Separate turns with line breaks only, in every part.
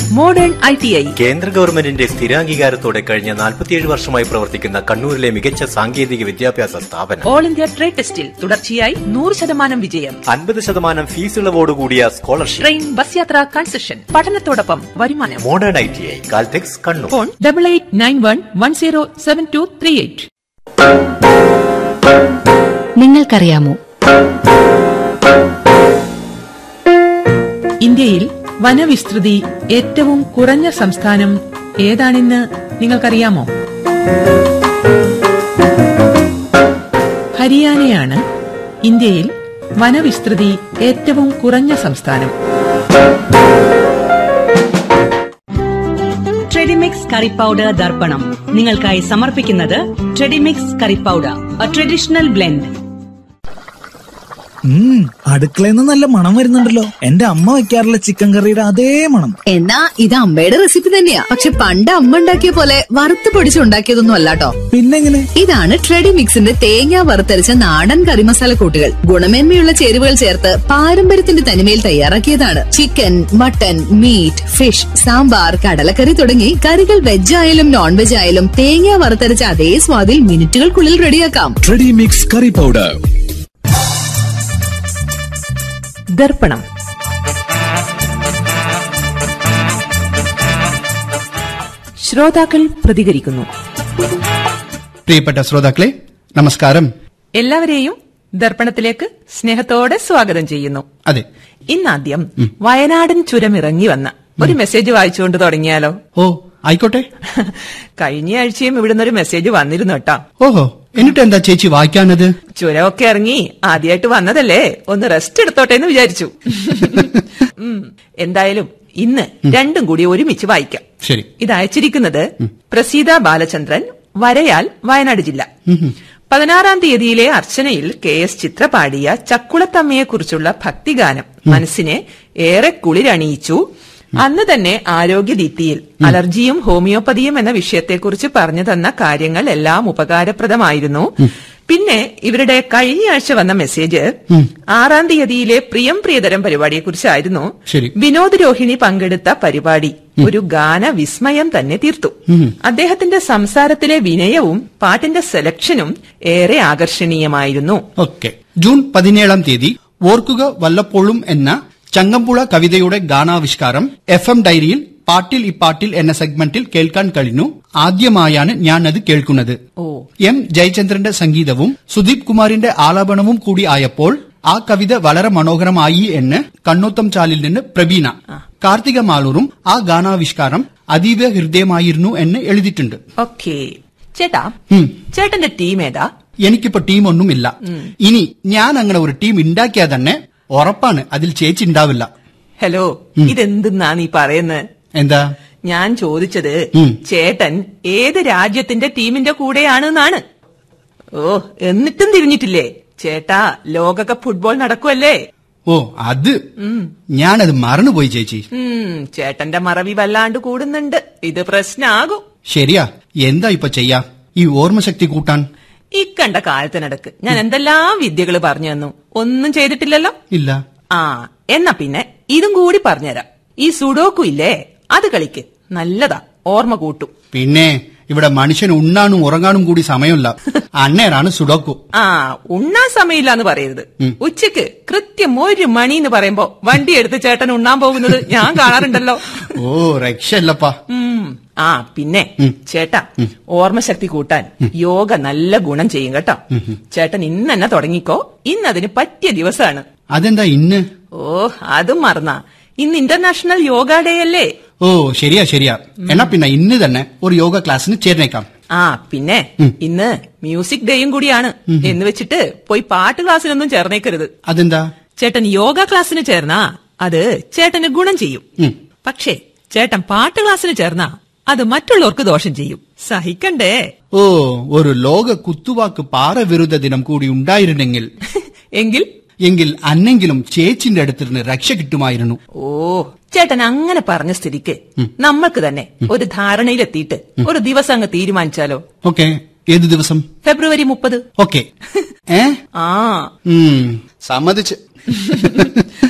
Modern I T I
കേന്ദ്ര ഗവൺമെന്റിന്റെ സ്ഥിരാംഗീകാരത്തോടെ കഴിഞ്ഞ 47 വർഷമായി പ്രവർത്തിക്കുന്ന കണ്ണൂരിലെ മികച്ച സാങ്കേതിക വിദ്യാഭ്യാസ സ്ഥാപനം
ഓൾ ഇന്ത്യ ട്രേഡ് ടെസ്റ്റിൽ തുടർച്ചയായി നൂറ് ശതമാനം വിജയം
അൻപത് ശതമാനം ഫീസ് ഇളവോടുകൂടിയ സ്കോളർഷിപ്പ്
ട്രെയിൻ ബസ് യാത്ര കൺസെഷൻ പഠനത്തോടൊപ്പം വരുമാനം
modern I T I Caltex Kannur
phone double eight nine one one zero seven two three eight
നിങ്ങൾക്കറിയാമോ
ഇന്ത്യയിൽ വനവിസ്തൃതി ഏറ്റവും കുറഞ്ഞ സംസ്ഥാനം ഏതാണെന്ന് നിങ്ങൾക്കറിയാമോ ഹരിയാനയാണ് ഇന്ത്യയിൽ വനവിസ്തൃതി ഏറ്റവും കുറഞ്ഞ സംസ്ഥാനം
ട്രെഡിമിക്സ് കറി പൗഡർ ദർപ്പണം നിങ്ങൾക്കായി സമർപ്പിക്കുന്നത് Tredimix curry powder a traditional blend
ഉം അടുക്കളയിൽ നിന്ന് നല്ല മണം വരുന്നുണ്ടല്ലോ എന്റെ അമ്മ വെക്കാറുള്ള ചിക്കൻ കറിയുടെ അതേ മണം
എന്നാ ഇത് അമ്മയുടെ റെസിപ്പി തന്നെയാ പക്ഷെ പണ്ട് അമ്മ ഉണ്ടാക്കിയ പോലെ വറുത്ത് പൊടിച്ച് ഉണ്ടാക്കിയതൊന്നും അല്ലാട്ടോ
പിന്നെങ്ങനെ
ഇതാണ് ട്രെഡി മിക്സിന്റെ തേങ്ങ വറുത്തരച്ച നാടൻ കറി മസാല കൂട്ടുകൾ ഗുണമേന്മയുള്ള ചേരുവകൾ ചേർത്ത് പാരമ്പര്യത്തിന്റെ തനിമയിൽ തയ്യാറാക്കിയതാണ് chicken mutton meat fish sambar കടലക്കറി തുടങ്ങി കറികൾ വെജ് ആയാലും നോൺ വെജ് ആയാലും തേങ്ങ വറുത്തരച്ച അതേ സ്വാദിൽ മിനിറ്റുകൾക്കുള്ളിൽ റെഡിയാക്കാം
ട്രെഡി മിക്സ് കറി പൗഡർ
ദർപ്പണം ശ്രോതാക്കൾ പ്രതികരിക്കുന്നു
പ്രിയപ്പെട്ട ശ്രോതാക്കളെ നമസ്കാരം
എല്ലാവരെയും ദർപ്പണത്തിലേക്ക് സ്നേഹത്തോടെ സ്വാഗതം ചെയ്യുന്നു
അതെ
ഇന്നാദ്യം വയനാടൻ ചുരമിറങ്ങി വന്ന ഒരു മെസ്സേജ് വായിച്ചുകൊണ്ട് തുടങ്ങിയാലോ
ഓ ആയിക്കോട്ടെ
കഴിഞ്ഞ ആഴ്ചയും ഇവിടുന്ന് ഒരു മെസ്സേജ് വന്നിരുന്നു കേട്ടോ
ഓഹോ എന്നിട്ട് എന്താ ചേച്ചി വായിക്കാനത്
ചുരമൊക്കെ ഇറങ്ങി ആദ്യമായിട്ട് വന്നതല്ലേ ഒന്ന് റെസ്റ്റ് എടുത്തോട്ടെ എന്ന് വിചാരിച്ചു ഉം. എന്തായാലും ഇന്ന് രണ്ടും കൂടി ഒരുമിച്ച് വായിക്കാം
ശരി
ഇത് അയച്ചിരിക്കുന്നത് പ്രസീത ബാലചന്ദ്രൻ വരയാൽ വയനാട് ജില്ല പതിനാറാം തീയതിയിലെ അർച്ചനയിൽ കെ എസ് ചിത്ര പാടിയ ചക്കുളത്തമ്മയെക്കുറിച്ചുള്ള ഭക്തിഗാനം മനസ്സിനെ ഏറെ കുളിരണിയിച്ചു അന്ന് തന്നെ ആരോഗ്യദീപ്തിയിൽ അലർജിയും ഹോമിയോപ്പതിയും എന്ന വിഷയത്തെക്കുറിച്ച് പറഞ്ഞു തന്ന കാര്യങ്ങൾ എല്ലാം ഉപകാരപ്രദമായിരുന്നു പിന്നെ ഇവരുടെ കഴിഞ്ഞ ആഴ്ച വന്ന മെസ്സേജ് ആറാം തീയതിയിലെ പ്രിയം പ്രിയതരം പരിപാടിയെക്കുറിച്ചായിരുന്നു
ശരി.
വിനോദ് രോഹിണി പങ്കെടുത്ത പരിപാടി ഒരു ഗാന വിസ്മയം തന്നെ തീർത്തു അദ്ദേഹത്തിന്റെ സംസാരത്തിലെ വിനയവും പാട്ടിന്റെ സെലക്ഷനും ഏറെ ആകർഷണീയമായിരുന്നു
ഓക്കെ ജൂൺ പതിനേഴാം തീയതി ഓർക്കുക വല്ലപ്പോഴും എന്ന ചങ്ങമ്പുഴ കവിതയുടെ ഗാനാവിഷ്കാരം എഫ് എം ഡയറിയിൽ പാട്ടിൽ ഇപ്പാട്ടിൽ എന്ന സെഗ്മെന്റിൽ കേൾക്കാൻ കഴിഞ്ഞു ആദ്യമായാണ് ഞാൻ അത് കേൾക്കുന്നത്
ഓ
എം ജയചന്ദ്രന്റെ സംഗീതവും സുദീപ് കുമാറിന്റെ ആലാപനവും കൂടി ആയപ്പോൾ ആ കവിത വളരെ മനോഹരമായി എന്ന് കണ്ണോത്തം ചാലിൽ നിന്ന് പ്രവീണ കാർത്തിക മാലൂറും ആ ഗാനാവിഷ്കാരം അതീവ ഹൃദയമായിരുന്നു എന്ന് എഴുതിയിട്ടുണ്ട്
ഓക്കേ ചേട്ടാ
ഉം.
ചേട്ടന്റെ ടീം ഏതാ
എനിക്കിപ്പോ ടീമൊന്നുമില്ല ഇനി ഞാൻ അങ്ങനെ ഒരു ടീം ഉണ്ടാക്കിയാൽ തന്നെ ഉറപ്പാണ് അതിൽ ചേച്ചി ഉണ്ടാവില്ല
ഹലോ ഇതെന്തെന്നാ നീ പറയുന്നത്
എന്താ
ഞാൻ ചോദിച്ചത്
ഉം.
ചേട്ടൻ ഏത് രാജ്യത്തിന്റെ ടീമിന്റെ കൂടെയാണെന്നാണ് ഓ എന്നിട്ടും തിരിഞ്ഞിട്ടില്ലേ ചേട്ടാ ലോകകപ്പ് ഫുട്ബോൾ നടക്കുമല്ലേ
ഓ അത് ഞാനത് മറന്നുപോയി ചേച്ചി
ഉം ചേട്ടന്റെ മറവി വല്ലാണ്ട് കൂടുന്നുണ്ട് ഇത് പ്രശ്നാകും
ശരിയാ എന്താ ഇപ്പൊ ചെയ്യാ ഈ ഓർമ്മശക്തി കൂട്ടാൻ
ഇക്കണ്ട കാലത്തിനടക്ക് ഞാൻ എന്തെല്ലാം വിദ്യകള് പറഞ്ഞു തന്നു ഒന്നും ചെയ്തിട്ടില്ലല്ലോ
ഇല്ല
ആ എന്നാ പിന്നെ ഇതും കൂടി പറഞ്ഞുതരാം ഈ സുഡോക്കു ഇല്ലേ അത് കളിക്ക് നല്ലതാ ഓർമ്മ കൂട്ടും
പിന്നെ ഇവിടെ മനുഷ്യന് ഉണ്ണാനും ഉറങ്ങാനും കൂടി സമയമില്ല അന്നേരാണ് സുഡോക്കു
ആ ഉണ്ണാൻ സമയമില്ല എന്ന് പറയരുത് ഉച്ചക്ക് കൃത്യം ഒരു മണി എന്ന് പറയുമ്പോ വണ്ടി എടുത്ത് ചേട്ടൻ ഉണ്ണാൻ പോകുന്നത് ഞാൻ കാണാറുണ്ടല്ലോ
ഓ രക്ഷല്ലപ്പാ
ഉം. ആ പിന്നെ ചേട്ടാ ഓർമ്മശക്തി കൂട്ടാൻ യോഗ നല്ല ഗുണം ചെയ്യും കേട്ടോ ചേട്ടൻ ഇന്ന് തന്നെ തുടങ്ങിക്കോ ഇന്ന് അതിന് പറ്റിയ ദിവസമാണ്
അതെന്താ ഇന്ന്
ഓ അതും മറന്ന ഇന്ന് ഇന്റർനാഷണൽ യോഗ ഡേ അല്ലേ
ഓ ശരിയാ ശരിയാ എന്നാ പിന്നെ ഇന്ന് തന്നെ ഒരു യോഗ ക്ലാസ്സിന് ചേർന്നേക്കാം
ആ പിന്നെ ഇന്ന് മ്യൂസിക് ഡേയും കൂടിയാണ് എന്ന് വെച്ചിട്ട് പോയി പാട്ട് ക്ലാസ്സിനൊന്നും ചേർന്നേക്കരുത്
അതെന്താ
ചേട്ടൻ യോഗ ക്ലാസ്സിന് ചേർന്നാ അത് ചേട്ടന് ഗുണം ചെയ്യും
ഉം.
പക്ഷേ ചേട്ടൻ പാട്ട് ക്ലാസ്സിന് ചേർന്നാ അത് മറ്റുള്ളവർക്ക് ദോഷം ചെയ്യും സഹിക്കണ്ടേ
ഓ ഒരു ലോക കുത്തുവാക്ക് പാറ വിരുദ്ധ ദിനം കൂടി ഉണ്ടായിരുന്നെങ്കിൽ
എങ്കിൽ
എങ്കിൽ അന്നെങ്കിലും ചേച്ചിന്റെ അടുത്തിരുന്ന് രക്ഷ കിട്ടുമായിരുന്നു
ഓ ചേട്ടൻ അങ്ങനെ പറഞ്ഞ സ്ഥിതിക്ക് നമ്മൾക്ക് തന്നെ ഒരു ധാരണയിലെത്തിയിട്ട് ഒരു ദിവസം അങ്ങ് തീരുമാനിച്ചാലോ
ഓക്കെ ഏത് ദിവസം
ഫെബ്രുവരി മുപ്പത്
ഓക്കെ ഏ
ആ
ഉം, സമ്മതിച്ച്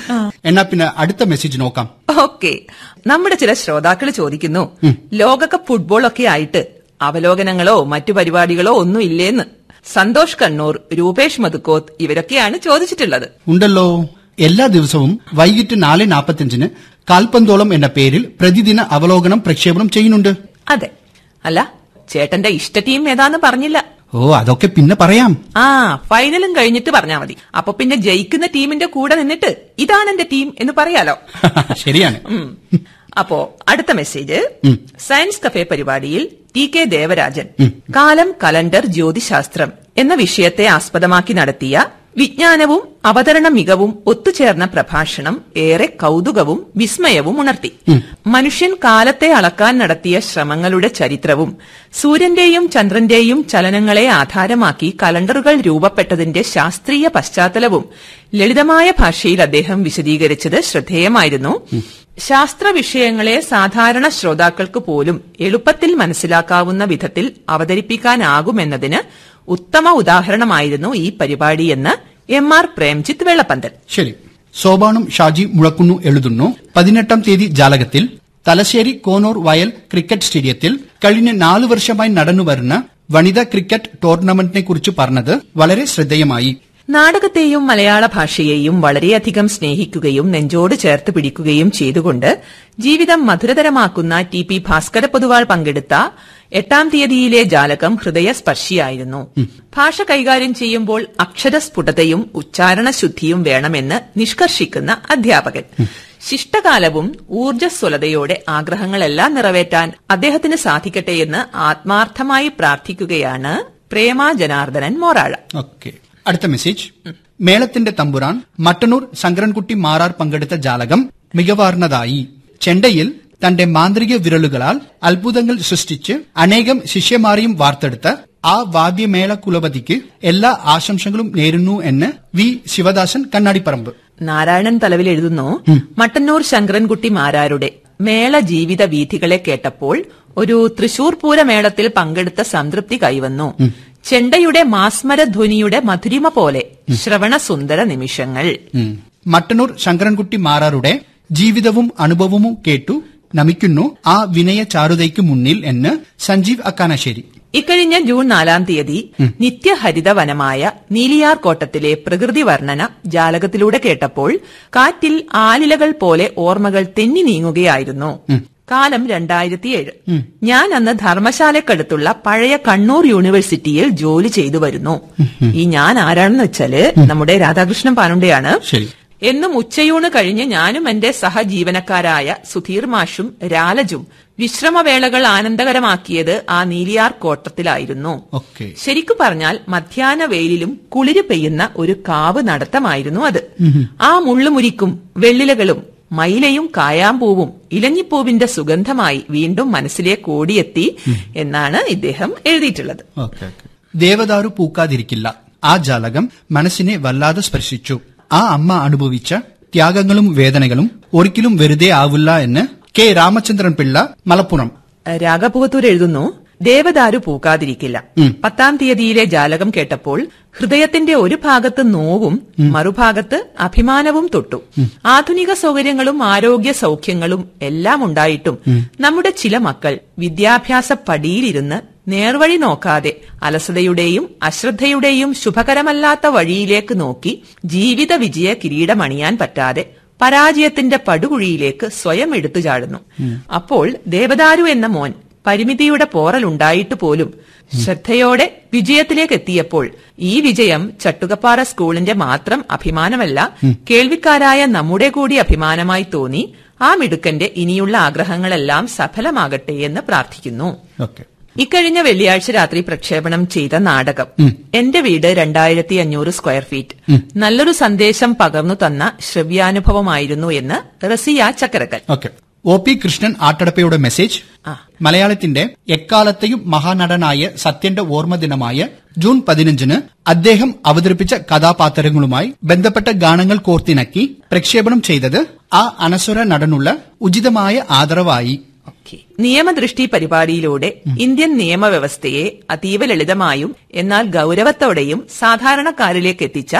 എന്നാ പിന്നെ അടുത്ത മെസ്സേജ് നോക്കാം
ഓക്കെ നമ്മുടെ ചില ശ്രോതാക്കൾ ചോദിക്കുന്നു ലോകകപ്പ് ഫുട്ബോൾ ഒക്കെ ആയിട്ട് അവലോകനങ്ങളോ മറ്റു പരിപാടികളോ ഒന്നും ഇല്ലേന്ന് സന്തോഷ് കണ്ണൂർ രൂപേഷ് മധുക്കോത്ത് ഇവരൊക്കെയാണ് ചോദിച്ചിട്ടുള്ളത്
ഉണ്ടല്ലോ എല്ലാ ദിവസവും വൈകിട്ട് നാല് നാൽപ്പത്തിയഞ്ചിന് കാൽപന്തോളം എന്ന പേരിൽ പ്രതിദിന അവലോകനം പ്രക്ഷേപണം ചെയ്യുന്നുണ്ട്
അതെ അല്ല ചേട്ടന്റെ ഇഷ്ട ടീം ഏതാന്ന് പറഞ്ഞില്ല
ഓ അതൊക്കെ പിന്നെ പറയാം
ആ ഫൈനലും കഴിഞ്ഞിട്ട് പറഞ്ഞാ മതി അപ്പൊ പിന്നെ ജയിക്കുന്ന ടീമിന്റെ കൂടെ നിന്നിട്ട് ഇതാണ് എന്റെ ടീം എന്ന് പറയാലോ
ശരിയാണ്
ഉം. അപ്പോ അടുത്ത മെസ്സേജ് സയൻസ് കഫേ പരിപാടിയിൽ ടി കെ ദേവരാജൻ കാലം കലണ്ടർ ജ്യോതിശാസ്ത്രം എന്ന വിഷയത്തെ ആസ്പദമാക്കി നടത്തിയ വിജ്ഞാനവും അവതരണ മികവും ഒത്തുചേർന്ന പ്രഭാഷണം ഏറെ കൗതുകവും വിസ്മയവും ഉണർത്തി മനുഷ്യൻ കാലത്തെ അളക്കാൻ നടത്തിയ ശ്രമങ്ങളുടെ ചരിത്രവും സൂര്യന്റെയും ചന്ദ്രന്റെയും ചലനങ്ങളെ ആധാരമാക്കി കലണ്ടറുകൾ രൂപപ്പെട്ടതിന്റെ ശാസ്ത്രീയ പശ്ചാത്തലവും ലളിതമായ ഭാഷയിൽ അദ്ദേഹം വിശദീകരിച്ചത് ശ്രദ്ധേയമായിരുന്നു ശാസ്ത്ര വിഷയങ്ങളെ സാധാരണ ശ്രോതാക്കൾക്ക് പോലും എളുപ്പത്തിൽ മനസ്സിലാക്കാവുന്ന വിധത്തിൽ അവതരിപ്പിക്കാനാകുമെന്നതിന് ഉത്തമ ഉദാഹരണമായിരുന്നു ഈ പരിപാടിയെന്ന് എം ആർ പ്രേംജിത്ത് വെള്ളപ്പന്തൽ
ശരി സോബാണും ഷാജി മുഴക്കുന്നു എഴുതുന്നു പതിനെട്ടാം തീയതി ജാലകത്തിൽ തലശ്ശേരി കോനൂർ വയൽ ക്രിക്കറ്റ് സ്റ്റേഡിയത്തിൽ കഴിഞ്ഞ നാലു വർഷമായി നടന്നുവരുന്ന വനിതാ ക്രിക്കറ്റ് ടൂർണമെന്റിനെ കുറിച്ച് പറഞ്ഞത് വളരെ ശ്രദ്ധേയമായി
നാടകത്തെയും മലയാള ഭാഷയെയും വളരെയധികം സ്നേഹിക്കുകയും നെഞ്ചോട് ചേർത്ത് പിടിക്കുകയും ചെയ്തുകൊണ്ട് ജീവിതം മധുരതരമാക്കുന്ന ടി പി ഭാസ്കര പൊതുവാൾ പങ്കെടുത്ത എട്ടാം തീയതിയിലെ ജാലകം ഹൃദയസ്പർശിയായിരുന്നു ഭാഷ കൈകാര്യം ചെയ്യുമ്പോൾ അക്ഷരസ്ഫുടതയും ഉച്ചാരണശുദ്ധിയും വേണമെന്ന് നിഷ്കർഷിക്കുന്ന അധ്യാപകൻ ശിഷ്ടകാലവും ഊർജ്ജസ്വലതയോടെ ആഗ്രഹങ്ങളെല്ലാം നിറവേറ്റാൻ അദ്ദേഹത്തിന് സാധിക്കട്ടെയെന്ന് ആത്മാർത്ഥമായി പ്രാർത്ഥിക്കുകയാണ് പ്രേമ ജനാർദ്ദനൻ മോറാഴ
ഓക്കെ അടുത്ത മെസ്സേജ് മേളത്തിന്റെ തമ്പുരാൻ മട്ടന്നൂർ ശങ്കരൻകുട്ടി മാറാർ പങ്കെടുത്ത ജാലകം മികവാർന്നതായി ചെണ്ടയിൽ തന്റെ മാന്ത്രിക വിരലുകളാൽ അത്ഭുതങ്ങൾ സൃഷ്ടിച്ച് അനേകം ശിഷ്യമാരെയും വാർത്തെടുത്ത ആ വാദ്യമേള കുലപതിക്ക് എല്ലാ ആശംസകളും നേരുന്നു എന്ന് വി ശിവദാസൻ കണ്ണാടിപ്പറമ്പ്
നാരായണൻ തലവിൽ എഴുതുന്നു മട്ടന്നൂർ ശങ്കരൻകുട്ടി മാരാരുടെ മേള ജീവിത വീഥികളെ കേട്ടപ്പോൾ ഒരു തൃശൂർ പൂരമേളത്തിൽ പങ്കെടുത്ത സംതൃപ്തി കൈവന്നു ചെണ്ടയുടെ മാസ്മരധ്വനിയുടെ മധുരിമ പോലെ ശ്രവണസുന്ദര നിമിഷങ്ങൾ
ഉം. മട്ടന്നൂർ ശങ്കരൻകുട്ടി മാറാറുടെ ജീവിതവും അനുഭവവും കേട്ടു നമിക്കുന്നു ആ വിനയ ചാരുതയ്ക്ക് മുന്നിൽ എന്ന് സഞ്ജീവ് അക്കാനശ്ശേരി
ഇക്കഴിഞ്ഞ ജൂൺ നാലാം തീയതി നിത്യഹരിത വനമായ നീലിയാർ കോട്ടത്തിലെ പ്രകൃതി വർണ്ണന ജാലകത്തിലൂടെ കേട്ടപ്പോൾ കാറ്റിൽ ആലിലകൾ പോലെ ഓർമ്മകൾ തെന്നി നീങ്ങുകയായിരുന്നു കാലം രണ്ടായിരത്തിയേഴ് ഞാൻ അന്ന് ധർമ്മശാലക്കടുത്തുള്ള പഴയ കണ്ണൂർ യൂണിവേഴ്സിറ്റിയിൽ ജോലി ചെയ്തു വരുന്നു ഈ ഞാൻ ആരാണെന്ന് വെച്ചാല് നമ്മുടെ രാധാകൃഷ്ണൻ പാനുണ്ടെയാണ്
ശരി
എന്നും ഉച്ചയൂണ് കഴിഞ്ഞ് ഞാനും എന്റെ സഹജീവനക്കാരായ സുധീർ മാഷും രാലജും വിശ്രമവേളകൾ ആനന്ദകരമാക്കിയത് ആ നീലിയാർ കോട്ടത്തിലായിരുന്നു
ഓക്കെ
ശരിക്കു പറഞ്ഞാൽ മധ്യാഹ്ന വെയിലിലും കുളിര് പെയ്യുന്ന ഒരു കാവ് നടത്തമായിരുന്നു അത് ആ മുള്ളുമുരിക്കും വെള്ളിലകളും മയിലയും കായാമ്പൂവും ഇലഞ്ഞിപ്പൂവിന്റെ സുഗന്ധമായി വീണ്ടും മനസ്സിലേക്ക് ഓടിയെത്തി എന്നാണ് ഇദ്ദേഹം എഴുതിയിട്ടുള്ളത്
ഓക്കെ ഓക്കെ ദേവദാരു പൂക്കാതിരിക്കില്ല ആ ജാലകം മനസ്സിനെ വല്ലാതെ സ്പർശിച്ചു ആ അമ്മ അനുഭവിച്ച ത്യാഗങ്ങളും വേദനകളും ഒരിക്കലും വെറുതെ ആവില്ല എന്ന് കെ രാമചന്ദ്രൻ പിള്ള മലപ്പുറം
രാഗപുവത്തൂർ എഴുതുന്നു ദേവദാരു പൂക്കാതിരിക്കില്ല പത്താം തീയതിയിലെ ജാലകം കേട്ടപ്പോൾ ഹൃദയത്തിന്റെ ഒരു ഭാഗത്ത് നോവും മറുഭാഗത്ത് അഭിമാനവും തൊട്ടു ആധുനിക സൗകര്യങ്ങളും ആരോഗ്യ സൗഖ്യങ്ങളും എല്ലാം ഉണ്ടായിട്ടും നമ്മുടെ ചില മക്കൾ വിദ്യാഭ്യാസ പടിയിലിരുന്ന് നേർവഴി നോക്കാതെ അലസതയുടെയും അശ്രദ്ധയുടെയും ശുഭകരമല്ലാത്ത വഴിയിലേക്ക് നോക്കി ജീവിത വിജയ കിരീടമണിയാൻ പറ്റാതെ പരാജയത്തിന്റെ പടുകുഴിയിലേക്ക് സ്വയം എടുത്തു ചാടുന്നു അപ്പോൾ ദേവദാരു എന്ന മോൻ പരിമിതിയുടെ പോറലുണ്ടായിട്ട് പോലും ശ്രദ്ധയോടെ വിജയത്തിലേക്ക് എത്തിയപ്പോൾ ഈ വിജയം ചട്ടുകപ്പാറ സ്കൂളിന്റെ മാത്രം അഭിമാനമല്ല കേൾവിക്കാരായ നമ്മുടെ കൂടി അഭിമാനമായി തോന്നി ആ മിടുക്കന്റെ ഇനിയുള്ള ആഗ്രഹങ്ങളെല്ലാം സഫലമാകട്ടെ എന്ന് പ്രാർത്ഥിക്കുന്നു
ഓക്കെ
ഇക്കഴിഞ്ഞ വെള്ളിയാഴ്ച രാത്രി പ്രക്ഷേപണം ചെയ്ത നാടകം എന്റെ വീട് രണ്ടായിരത്തി അഞ്ഞൂറ് സ്ക്വയർ ഫീറ്റ് നല്ലൊരു സന്ദേശം പകർന്നു തന്ന ശ്രവ്യാനുഭവമായിരുന്നു എന്ന് Rasiya Chakkarakkal
okay O P Krishnan ആട്ടടപ്പയുടെ മെസ്സേജ്
ആ.
മലയാളത്തിന്റെ എക്കാലത്തെയും മഹാനടനായ സത്യന്റെ ഓർമ്മ ദിനമായ ജൂൺ പതിനഞ്ചിന് അദ്ദേഹം അവതരിപ്പിച്ച കഥാപാത്രങ്ങളുമായി ബന്ധപ്പെട്ട ഗാനങ്ങൾ കോർത്തിണക്കി പ്രക്ഷേപണം ചെയ്തത് ആ അനശ്വര നടനുള്ള ഉചിതമായ ആദരവായി
ഓക്കേ. നിയമദൃഷ്ടി പരിപാടിയിലൂടെ ഇന്ത്യൻ നിയമവ്യവസ്ഥയെ അതീവ ലളിതമായും എന്നാൽ ഗൌരവത്തോടെയും സാധാരണക്കാരിലേക്ക് എത്തിച്ച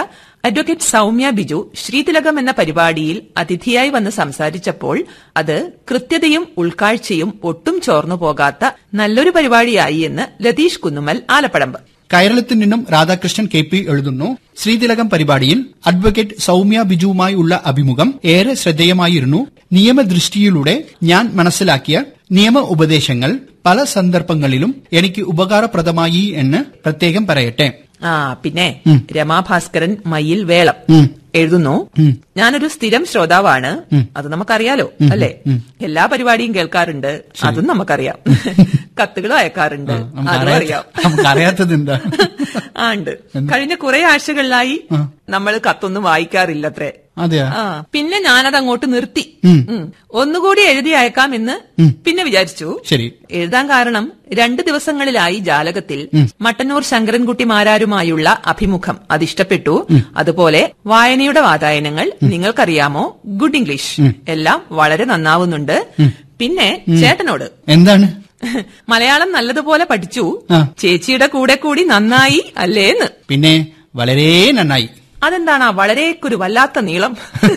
അഡ്വക്കേറ്റ് സൗമ്യ ബിജു ശ്രീതിലകം എന്ന പരിപാടിയിൽ അതിഥിയായി വന്ന് സംസാരിച്ചപ്പോൾ അത് കൃത്യതയും ഉൾക്കാഴ്ചയും ഒട്ടും ചോർന്നു പോകാത്ത നല്ലൊരു പരിപാടിയായി എന്ന് ലതീഷ് കുന്നുമൽ ആലപ്പടമ്പ്
കേരളത്തിൽ നിന്നും രാധാകൃഷ്ണൻ കെ പി എഴുതുന്നു ശ്രീതിലകം പരിപാടിയിൽ അഡ്വക്കേറ്റ് സൗമ്യ ബിജുവുമായി ഉള്ള അഭിമുഖം ഏറെ ശ്രദ്ധേയമായിരുന്നു നിയമദൃഷ്ടിയിലൂടെ ഞാൻ മനസ്സിലാക്കിയ നിയമ ഉപദേശങ്ങൾ പല സന്ദർഭങ്ങളിലും എനിക്ക് ഉപകാരപ്രദമായി എന്ന് പ്രത്യേകം പറയട്ടെ
ആ പിന്നെ രമാഭാസ്കരൻ മയിൽ വേളം എഴുതുന്നു ഞാനൊരു സ്ഥിരം ശ്രോതാവാണ് അത് നമുക്കറിയാലോ അല്ലേ എല്ലാ പരിപാടിയും കേൾക്കാറുണ്ട് അതും നമുക്കറിയാം കത്തുകളും അയക്കാറുണ്ട് അതും അറിയാം
നമുക്കറിയാത്തത് എന്താ
ആ ഉണ്ട് കഴിഞ്ഞ കുറെ ആഴ്ചകളിലായി നമ്മൾ കത്തൊന്നും വായിക്കാറില്ലത്രേ
അതെയാ
ആ പിന്നെ ഞാനത് അങ്ങോട്ട് നിർത്തി ഉം. ഒന്നുകൂടി എഴുതി അയക്കാമെന്ന് പിന്നെ വിചാരിച്ചു
ശരി
എഴുതാൻ കാരണം രണ്ട് ദിവസങ്ങളിലായി ജാലകത്തിൽ മട്ടന്നൂർ ശങ്കരൻകുട്ടിമാരാരുമായുള്ള അഭിമുഖം അതിഷ്ടപ്പെട്ടു അതുപോലെ വായനയുടെ വാതായനങ്ങൾ നിങ്ങൾക്കറിയാമോ ഗുഡ് ഇംഗ്ലീഷ് എല്ലാം വളരെ നന്നാവുന്നുണ്ട് പിന്നെ ചേട്ടനോട്
എന്താണ്
മലയാളം നല്ലതുപോലെ പഠിച്ചു
ആ.
ചേച്ചിയുടെ കൂടെ കൂടി നന്നായി അല്ലേന്ന്
പിന്നെ വളരെ നന്നായി
അതെന്താണ് വളരെയൊരു വല്ലാത്ത നീളം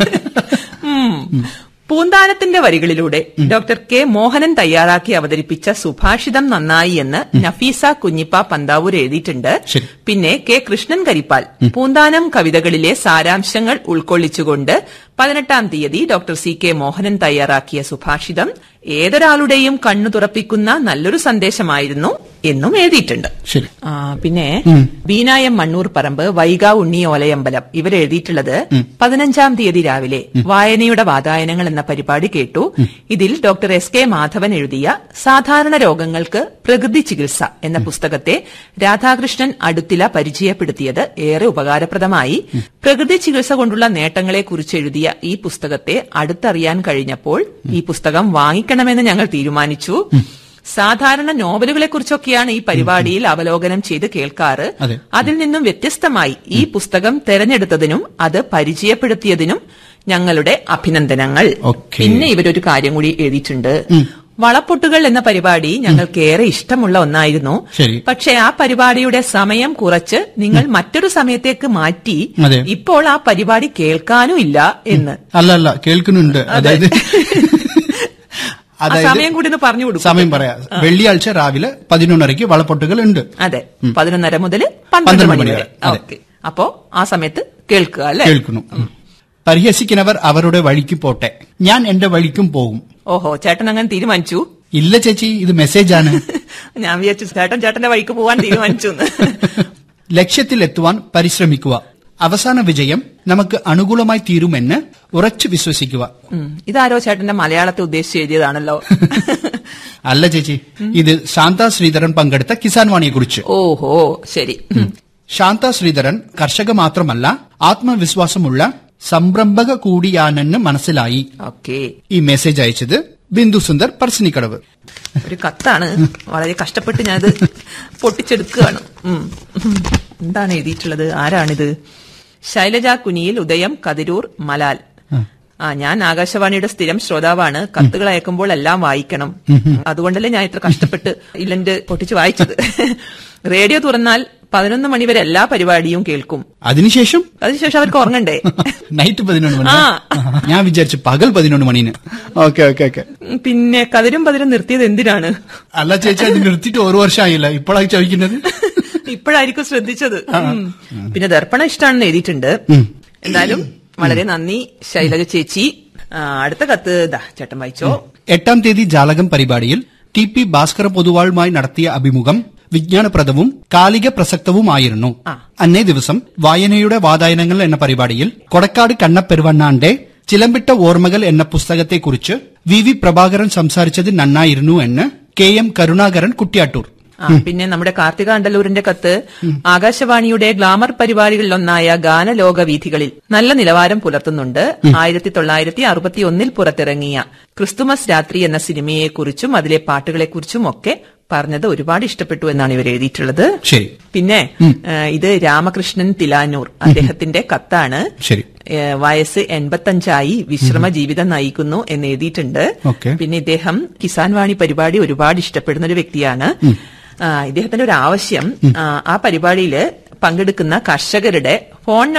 ഉം. പൂന്താനത്തിന്റെ വരികളിലൂടെ ഡോക്ടർ കെ മോഹനൻ തയ്യാറാക്കി അവതരിപ്പിച്ച സുഭാഷിതം നന്നായി എന്ന് നഫീസ കുഞ്ഞിപ്പ പന്താവൂർ എഴുതിയിട്ടുണ്ട്
ശരി.
പിന്നെ കെ കൃഷ്ണൻ കരിപ്പാൽ പൂന്താനം കവിതകളിലെ സാരാംശങ്ങൾ ഉൾക്കൊള്ളിച്ചുകൊണ്ട് പതിനെട്ടാം തീയതി ഡോക്ടർ സി കെ മോഹനൻ തയ്യാറാക്കിയ സുഭാഷിതം ഏതൊരാളുടെയും കണ്ണു തുറപ്പിക്കുന്ന നല്ലൊരു സന്ദേശമായിരുന്നു എന്നും എഴുതിയിട്ടുണ്ട്
ശരി
ആ, പിന്നെ ബീനായം മണ്ണൂർ പറമ്പ് വൈഗ ഉണ്ണി ഓലയമ്പലം ഇവരെഴുതിയിട്ടുള്ളത് പതിനഞ്ചാം തീയതി രാവിലെ വായനയുടെ വാതായനങ്ങൾ എന്ന പരിപാടി കേട്ടു ഇതിൽ ഡോക്ടർ എസ് കെ മാധവൻ എഴുതിയ സാധാരണ രോഗങ്ങൾക്ക് പ്രകൃതി ചികിത്സ എന്ന പുസ്തകത്തെ രാധാകൃഷ്ണൻ അടുത്തില പരിചയപ്പെടുത്തിയത് ഏറെ ഉപകാരപ്രദമായി പ്രകൃതി ചികിത്സ കൊണ്ടുള്ള നേട്ടങ്ങളെക്കുറിച്ച് എഴുതിയ ഈ പുസ്തകത്തെ അടുത്തറിയാൻ കഴിഞ്ഞപ്പോൾ ഈ പുസ്തകം വാങ്ങിക്കണമെന്ന് ഞങ്ങൾ തീരുമാനിച്ചു സാധാരണ നോവലുകളെ കുറിച്ചൊക്കെയാണ് ഈ പരിപാടിയിൽ അവലോകനം ചെയ്ത് കേൾക്കാറ്
അതെ.
അതിൽ നിന്നും വ്യത്യസ്തമായി ഈ പുസ്തകം തെരഞ്ഞെടുത്തതിനും അത് പരിചയപ്പെടുത്തിയതിനും ഞങ്ങളുടെ അഭിനന്ദനങ്ങൾ
ഓക്കേ.
പിന്നെ ഇവരൊരു കാര്യം കൂടി എഴുതിയിട്ടുണ്ട് വളപ്പൊട്ടുകൾ എന്ന പരിപാടി ഞങ്ങൾക്ക് ഏറെ ഇഷ്ടമുള്ള ഒന്നായിരുന്നു
ശരി.
പക്ഷെ ആ പരിപാടിയുടെ സമയം കുറച്ച് നിങ്ങൾ മറ്റൊരു സമയത്തേക്ക് മാറ്റി
അതെ.
ഇപ്പോൾ ആ പരിപാടി കേൾക്കാനും ഇല്ല എന്ന്
അല്ല അല്ല കേൾക്കുന്നുണ്ട് അതായത്
ആ സമയം കൂടി ഒന്ന് പറഞ്ഞു കൊടുക്കും
സമയം പറയാം വെള്ളിയാഴ്ച രാവിലെ പതിനൊന്നരയ്ക്ക് വളപ്പൊട്ടുകൾ ഉണ്ട്
അതെ പതിനൊന്നര മുതൽ പന്ത്രണ്ട്
പന്ത്രണ്ട്
മണി
മണി
വരെ
വരെ, അതെ.
ഓക്കെ അപ്പോ ആ സമയത്ത് കേൾക്കുക അല്ലെ
കേൾക്കുന്നു പരിഹസിക്കുന്നവർ അവരുടെ വഴിക്ക് പോട്ടെ ഞാൻ എന്റെ വഴിക്കും പോകും
ഓഹോ ചേട്ടൻ അങ്ങനെ തീരുമാനിച്ചു
ഇല്ല ചേച്ചി ഇത് മെസ്സേജ് ആണ്
ഞാൻ വിചാരിച്ചു ചേട്ടൻ ചേട്ടന്റെ വഴിക്ക് പോവാൻ തീരുമാനിച്ചു എന്ന്.
ലക്ഷ്യത്തിലെത്തുവാൻ പരിശ്രമിക്കുക അവസാന വിജയം നമുക്ക് അനുകൂലമായി തീരുമെന്ന് ഉറച്ചു വിശ്വസിക്കുക
ഉം. ഇതാരോ ചേട്ടന്റെ മലയാളത്തെ ഉദ്ദേശിച്ച് എഴുതിയതാണല്ലോ
അല്ല ചേച്ചി ഇത് ശാന്ത ശ്രീധരൻ പങ്കെടുത്ത കിസാൻ വാണിയെ കുറിച്ച്
ഓഹോ ശരി
ശാന്ത ശ്രീധരൻ കർഷക മാത്രമല്ല ആത്മവിശ്വാസമുള്ള സംരംഭക കൂടിയാണെന്ന് മനസ്സിലായി
ഓക്കെ
ഈ മെസ്സേജ് അയച്ചത് ബിന്ദു സുന്ദർ പറശ്ശിനിക്കടവ്
ഒരു കത്താണ് വളരെ കഷ്ടപ്പെട്ട് ഞാനത് പൊട്ടിച്ചെടുക്കുകയാണ് ഉം. എന്താണ് എഴുതിയിട്ടുള്ളത് ആരാണിത് ശൈലജ കുനിയിൽ ഉദയം കതിരൂർ മലാൽ ആ ഞാൻ ആകാശവാണിയുടെ സ്ഥിരം ശ്രോതാവാണ് കത്തുകൾ അയക്കുമ്പോൾ എല്ലാം വായിക്കണം അതുകൊണ്ടല്ലേ ഞാൻ ഇത്ര കഷ്ടപ്പെട്ട് ഇല്ലന്റ് പൊട്ടിച്ച് വായിച്ചത് റേഡിയോ തുറന്നാൽ പതിനൊന്ന് മണിവരെ എല്ലാ പരിപാടിയും കേൾക്കും
അതിനുശേഷം
അതിനുശേഷം അവർക്ക് ഉറങ്ങണ്ടേ
നൈറ്റ് പതിനൊന്ന് മണി
ആ.
ഞാൻ വിചാരിച്ചു പകൽ പതിനൊന്ന് മണിന് ഓക്കെ ഓക്കെ ഓക്കെ
പിന്നെ കതിരും പതിരും നിർത്തിയത് എന്തിനാണ്
അല്ല ചേച്ചി അത് നിർത്തിയിട്ട് ഒരു വർഷമായില്ല ഇപ്പോഴാണ് ചോദിക്കുന്നത്
ഇപ്പോഴായിരിക്കും ശ്രദ്ധിച്ചത് ഉം. പിന്നെ ദർപ്പണ ഇഷ്ടമാണെന്ന് എഴുതിയിട്ടുണ്ട് എന്തായാലും വളരെ നന്ദി ശൈലജ ചേച്ചി ആ, അടുത്ത കത്ത് ദാ ചേട്ടൻ വായിച്ചോ
എട്ടാം തീയതി ജാലകം പരിപാടിയിൽ ടി പി ഭാസ്കര പൊതുവാളുമായി നടത്തിയ അഭിമുഖം വിജ്ഞാനപ്രദവും കാലിക പ്രസക്തവുമായിരുന്നു
ആ.
അന്നേ ദിവസം വായനയുടെ വാതായനങ്ങൾ എന്ന പരിപാടിയിൽ കൊടക്കാട് കണ്ണപ്പെരുവണ്ണാന്റെ ചിലമ്പിട്ട ഓർമ്മകൾ എന്ന പുസ്തകത്തെക്കുറിച്ച് വി വി പ്രഭാകരൻ സംസാരിച്ചത് നന്നായിരുന്നു എന്ന് കെ എം കരുണാകരൻ കുട്ടിയാട്ടൂർ
ആ, പിന്നെ നമ്മുടെ കാർത്തിക അണ്ടലൂരിന്റെ കത്ത് ആകാശവാണിയുടെ ഗ്ലാമർ പരിപാടികളിലൊന്നായ ഗാനലോക വീഥികളിൽ നല്ല നിലവാരം പുലർത്തുന്നുണ്ട് ആയിരത്തി തൊള്ളായിരത്തി അറുപത്തി ഒന്നിൽ പുറത്തിറങ്ങിയ ക്രിസ്തുമസ് രാത്രി എന്ന സിനിമയെക്കുറിച്ചും അതിലെ പാട്ടുകളെക്കുറിച്ചും ഒക്കെ പറഞ്ഞത് ഒരുപാട് ഇഷ്ടപ്പെട്ടു എന്നാണ് ഇവർ എഴുതിയിട്ടുള്ളത്
ശരി
പിന്നെ ഏ, ഇത് രാമകൃഷ്ണൻ തിലാനൂർ അദ്ദേഹത്തിന്റെ കത്താണ്
ശരി
ഏ, വയസ്സ് എൺപത്തഞ്ചായി വിശ്രമ ജീവിതം നയിക്കുന്നു എന്ന് എഴുതിയിട്ടുണ്ട്
ഓക്കെ.
പിന്നെ ഇദ്ദേഹം കിസാൻ വാണി പരിപാടി ഒരുപാട് ഇഷ്ടപ്പെടുന്ന ഒരു വ്യക്തിയാണ് ആ, ഇദ്ദേഹത്തിന്റെ ഒരു ആവശ്യം ആ, ആ പരിപാടിയിൽ പങ്കെടുക്കുന്ന കർഷകരുടെ ഫോൺ നമ്പർ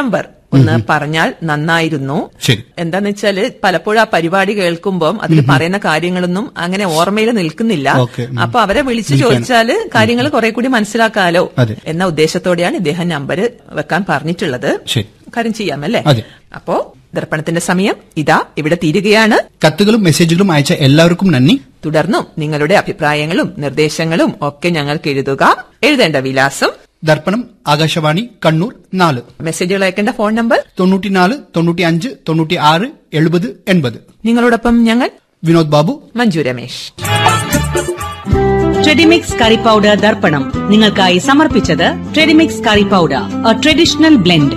ഒന്ന് പറഞ്ഞാൽ നന്നായിരുന്നു
ശരി
എന്താന്ന് വെച്ചാല് പലപ്പോഴും ആ പരിപാടി കേൾക്കുമ്പോൾ അതിൽ പറയുന്ന കാര്യങ്ങളൊന്നും അങ്ങനെ ഓർമ്മയിൽ നിൽക്കുന്നില്ല
ഓക്കേ. ഉം.
അപ്പൊ അവരെ വിളിച്ചു
നിൽക്കാൻ.
ചോദിച്ചാല് കാര്യങ്ങൾ കുറെ കൂടി മനസ്സിലാക്കാലോ
അതെ.
എന്ന ഉദ്ദേശത്തോടെയാണ് ഇദ്ദേഹം നമ്പർ വെക്കാൻ പറഞ്ഞിട്ടുള്ളത്
ശരി.
കാര്യം ചെയ്യാമല്ലേ
അതെ.
അപ്പോ ദർപ്പണത്തിന്റെ സമയം ഇതാ ഇവിടെ തീരുകയാണ്
കത്തുകളും മെസ്സേജുകളും അയച്ച എല്ലാവർക്കും നന്ദി
തുടർന്നും നിങ്ങളുടെ അഭിപ്രായങ്ങളും നിർദ്ദേശങ്ങളും ഒക്കെ ഞങ്ങൾക്ക് എഴുതുക എഴുതേണ്ട വിലാസം
ദർപ്പണം ആകാശവാണി കണ്ണൂർ നാല്
മെസ്സേജുകൾ അയക്കേണ്ട ഫോൺ നമ്പർ
തൊണ്ണൂറ്റിനാല് തൊണ്ണൂറ്റി അഞ്ച് തൊണ്ണൂറ്റി ആറ് എഴുപത് എൺപത്
നിങ്ങളോടൊപ്പം ഞങ്ങൾ
വിനോദ് ബാബു
മഞ്ജു രമേശ്
ട്രെഡിമിക്സ് കറി പൗഡർ ദർപ്പണം നിങ്ങൾക്കായി സമർപ്പിച്ചത് Tredimix curry powder a traditional blend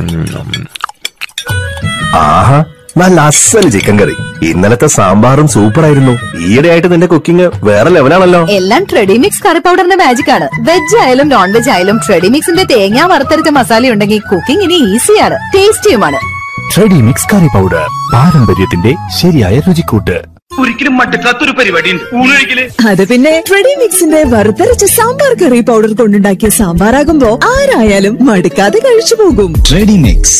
ആഹാ നല്ല അസൽ ചിക്കൻ കറി ഇന്നലത്തെ സാമ്പാറും സൂപ്പറായിരുന്നു ഈയിടെയായിട്ട് നിന്റെ കുക്കിംഗ് വേറെ ലെവലാണല്ലോ
എല്ലാം ട്രെഡിമിക്സ് കറി പൗഡറിന്റെ മാജിക് ആണ് വെജ് ആയാലും നോൺ വെജ് ആയാലും ട്രെഡിമിക്സിന്റെ തേങ്ങ വറുത്തരച്ച മസാല ഉണ്ടെങ്കിൽ കുക്കിംഗ് ഇനി ഈസിയാണ് ടേസ്റ്റിയുമാണ്
ട്രെഡി മിക്സ് കറി പൗഡർ പാരമ്പര്യത്തിന്റെ ശരിയായ രുചിക്കൂട്ട്
ഒരിക്കലും മടുക്കാത്തൊരു പരിപാടിയുണ്ട് ഊണൊഴിക്കല്
അത് പിന്നെ ട്രെഡിമിക്സിന്റെ വറുത്തരച്ച സാമ്പാർ കറി പൗഡർ കൊണ്ടുണ്ടാക്കിയ സാമ്പാറാകുമ്പോ ആരായാലും മടുക്കാതെ കഴിച്ചു പോകും
Tredimix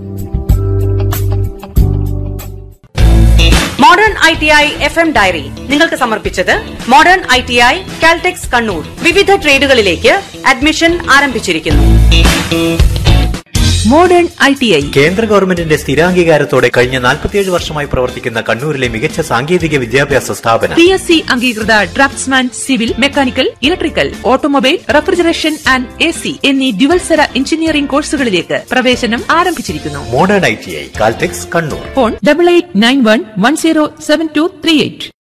modern I T I F M diary നിങ്ങൾക്ക് സമർപ്പിച്ചത് modern I T I Caltex Kannur വിവിധ ട്രേഡുകളിലേക്ക് അഡ്മിഷൻ ആരംഭിച്ചിരിക്കുന്നു
മോഡേൺ ഐ ടി ഐ
കേന്ദ്ര ഗവൺമെന്റിന്റെ സ്ഥിരാംഗീകാരത്തോടെ കഴിഞ്ഞ 47 വർഷമായി പ്രവർത്തിക്കുന്ന കണ്ണൂരിലെ മികച്ച സാങ്കേതിക വിദ്യാഭ്യാസ സ്ഥാപനം
പി എസ് സി അംഗീകൃത draftsman civil mechanical electrical automobile refrigeration and A C എന്നീ ഡ്യുവൽസര എഞ്ചിനീയറിംഗ് കോഴ്സുകളിലേക്ക് പ്രവേശനം ആരംഭിച്ചിരിക്കുന്നു
modern I T I Caltex Kannur
phone double eight nine one one zero seven two three eight